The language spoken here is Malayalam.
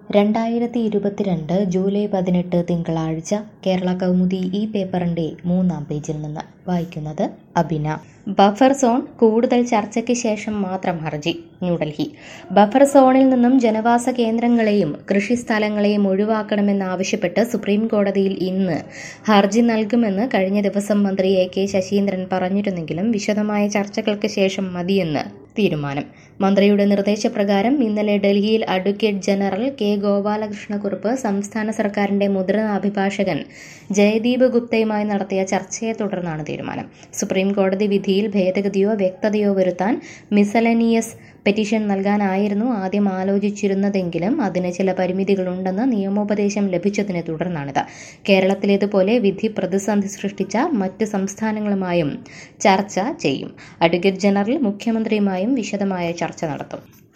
രണ്ടായിരത്തി ഇരുപത്തിരണ്ട് ജൂലൈ പതിനെട്ട് തിങ്കളാഴ്ച കേരള കൗമുദി ഈ പേപ്പറിന്റെ മൂന്നാം പേജിൽ നിന്ന് വായിക്കുന്നത് അബിന ബഫർ സോൺ കൂടുതൽ ചർച്ചയ്ക്ക് ശേഷം മാത്രം ഹർജി ന്യൂഡൽഹി ബഫർ സോണിൽ നിന്നും ജനവാസ കേന്ദ്രങ്ങളെയും കൃഷിസ്ഥലങ്ങളെയും ഒഴിവാക്കണമെന്നാവശ്യപ്പെട്ട് സുപ്രീം കോടതിയിൽ ഇന്ന് ഹർജി നൽകുമെന്ന് കഴിഞ്ഞ ദിവസം മന്ത്രി എ കെ ശശീന്ദ്രൻ പറഞ്ഞിരുന്നെങ്കിലും വിശദമായ ചർച്ചകൾക്ക് ശേഷം മതിയെന്ന് തീരുമാനം മന്ത്രിയുടെ നിർദ്ദേശപ്രകാരം ഇന്നലെ ഡൽഹിയിൽ അഡ്വക്കേറ്റ് ജനറൽ കെ ഗോപാലകൃഷ്ണക്കുറുപ്പ് സംസ്ഥാന സർക്കാരിന്റെ മുതിർന്ന അഭിഭാഷകൻ ജയദീപ് ഗുപ്തയുമായി നടത്തിയ ചർച്ചയെ തുടർന്നാണ് തീരുമാനം സുപ്രീം കോടതി വിധിയിൽ ഭേദഗതിയോ വ്യക്തതയോ വരുത്താൻ മിസലനിയസ് പെറ്റീഷൻ നൽകാനായിരുന്നു ആദ്യം ആലോചിച്ചിരുന്നതെങ്കിലും അതിന് ചില പരിമിതികളുണ്ടെന്ന് നിയമോപദേശം ലഭിച്ചതിനെ തുടർന്നാണിത് കേരളത്തിലേതുപോലെ വിധി പ്രതിസന്ധി സൃഷ്ടിച്ച മറ്റ് സംസ്ഥാനങ്ങളുമായും ചർച്ച ചെയ്യും അഡ്വക്കേറ്റ് ജനറൽ മുഖ്യമന്ത്രിയുമായും വിശദമായ ചർച്ച നടത്തും